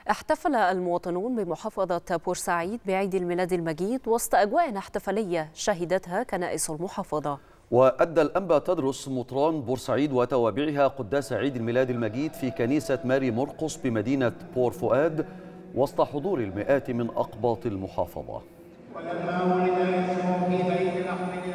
احتفل المواطنون بمحافظة بورسعيد بعيد الميلاد المجيد وسط أجواء احتفالية شهدتها كنائس المحافظة وأدى الأنبا تدرس مطران بورسعيد وتوابعها قداس عيد الميلاد المجيد في كنيسة ماري مرقس بمدينة بور فؤاد وسط حضور المئات من أقباط المحافظة ولما ولد في بيت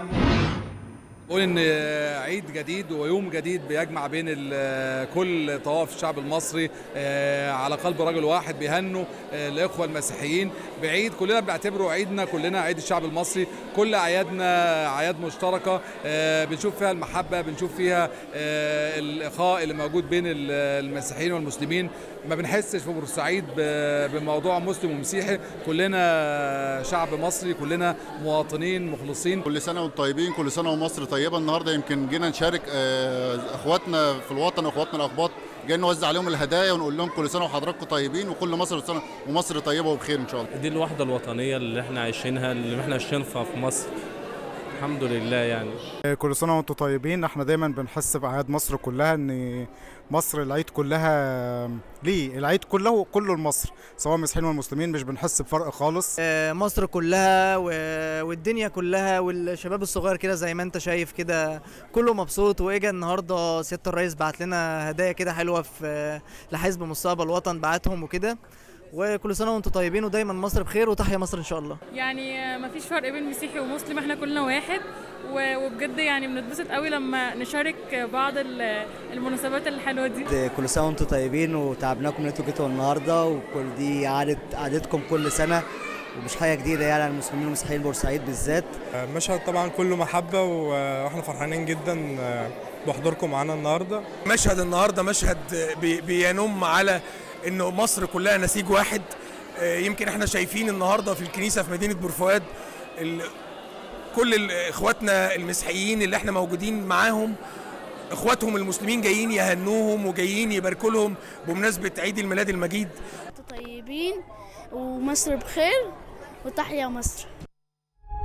نقول ان عيد جديد ويوم جديد بيجمع بين كل طوائف الشعب المصري على قلب رجل واحد بيهنوا الاخوه المسيحيين بعيد كلنا بنعتبره عيدنا كلنا عيد الشعب المصري كل اعيادنا اعياد مشتركه بنشوف فيها المحبه بنشوف فيها الاخاء اللي موجود بين المسيحيين والمسلمين ما بنحسش في بورسعيد بموضوع مسلم ومسيحي كلنا شعب مصري كلنا مواطنين مخلصين كل سنه وانتم طيبين كل سنه ومصر طيبه النهارده يمكن جينا نشارك اخواتنا في الوطن اخواتنا الاقباط جايين نوزع عليهم الهدايا ونقول لهم كل سنه وحضراتكم طيبين وكل مصر سنه ومصر طيبه وبخير ان شاء الله دي الوحده الوطنيه اللي احنا عايشينها اللي احنا عايشينها في مصر الحمد لله يعني كل سنه وانتم طيبين احنا دايما بنحس باعياد مصر كلها ان مصر العيد كلها ليه العيد كله كله لمصر سواء مسيحيين والمسلمين مش بنحس بفرق خالص مصر كلها والدنيا كلها والشباب الصغير كده زي ما انت شايف كده كله مبسوط واجا النهارده سياده الرئيس بعت لنا هدايا كده حلوه في لحزب مستقبل وطن بعتهم وكده وكل سنه وانتم طيبين ودايما مصر بخير وتحيا مصر ان شاء الله يعني ما فيش فرق بين مسيحي ومسلم احنا كلنا واحد وبجد يعني بنتبسط قوي لما نشارك بعض المناسبات الحلوه دي كل سنه وانتم طيبين وتعبناكم ان انتوا جيتوا النهارده وكل دي عاده عادتكم كل سنه ومش حاجه جديده يعني على المسلمين والمسيحيين بورسعيد بالذات مشهد طبعا كله محبه واحنا فرحانين جدا بحضوركم معانا النهارده مشهد النهارده مشهد بينم على انه مصر كلها نسيج واحد يمكن احنا شايفين النهارده في الكنيسه في مدينه بورفؤاد كل اخواتنا المسيحيين اللي احنا موجودين معاهم اخواتهم المسلمين جايين يهنوهم وجايين يباركوا لهم بمناسبه عيد الميلاد المجيد طيبين ومصر بخير وتحيا مصر